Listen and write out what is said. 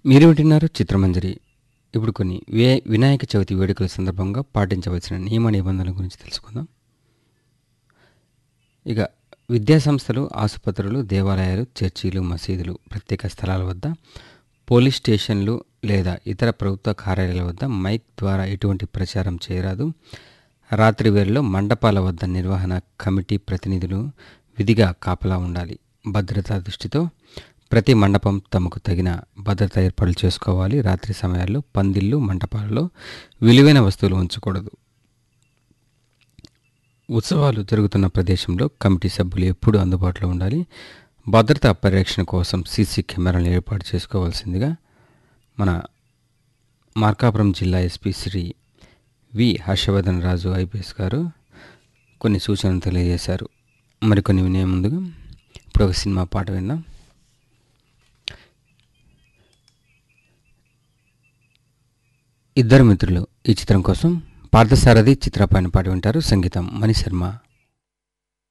మీరు వింటున్నారు చిత్రమంజరి ఇప్పుడు కొన్ని వే వినాయక చవితి వేడుకల సందర్భంగా పాటించవలసిన నియమ నిబంధనల గురించి తెలుసుకుందాం ఇక విద్యాసంస్థలు ఆసుపత్రులు దేవాలయాలు చర్చీలు మసీదులు ప్రత్యేక స్థలాల వద్ద పోలీస్ స్టేషన్లు లేదా ఇతర ప్రభుత్వ కార్యాలయాల వద్ద మైక్ ద్వారా ఎటువంటి ప్రచారం చేయరాదు రాత్రి వేళలో మండపాల వద్ద నిర్వహణ కమిటీ ప్రతినిధులు విధిగా కాపలా ఉండాలి భద్రతా దృష్టితో ప్రతి మండపం తమకు తగిన భద్రత ఏర్పాట్లు చేసుకోవాలి రాత్రి సమయాల్లో పందిళ్ళు మండపాలలో విలువైన వస్తువులు ఉంచకూడదు ఉత్సవాలు జరుగుతున్న ప్రదేశంలో కమిటీ సభ్యులు ఎప్పుడూ అందుబాటులో ఉండాలి భద్రతా పరిరక్షణ కోసం సీసీ కెమెరాలను ఏర్పాటు చేసుకోవాల్సిందిగా మన మార్కాపురం జిల్లా SP Shri V Harshavardhan Raju IPS గారు కొన్ని సూచనలు తెలియజేశారు మరికొన్ని వినే ముందుగా ఇప్పుడు ఒక సినిమా పాట విందాం ఇద్దరు మిత్రులు ఈ చిత్రం కోసం పార్థసారథి చిత్రపాని పాట వింటారు సంగీతం మణిశర్మ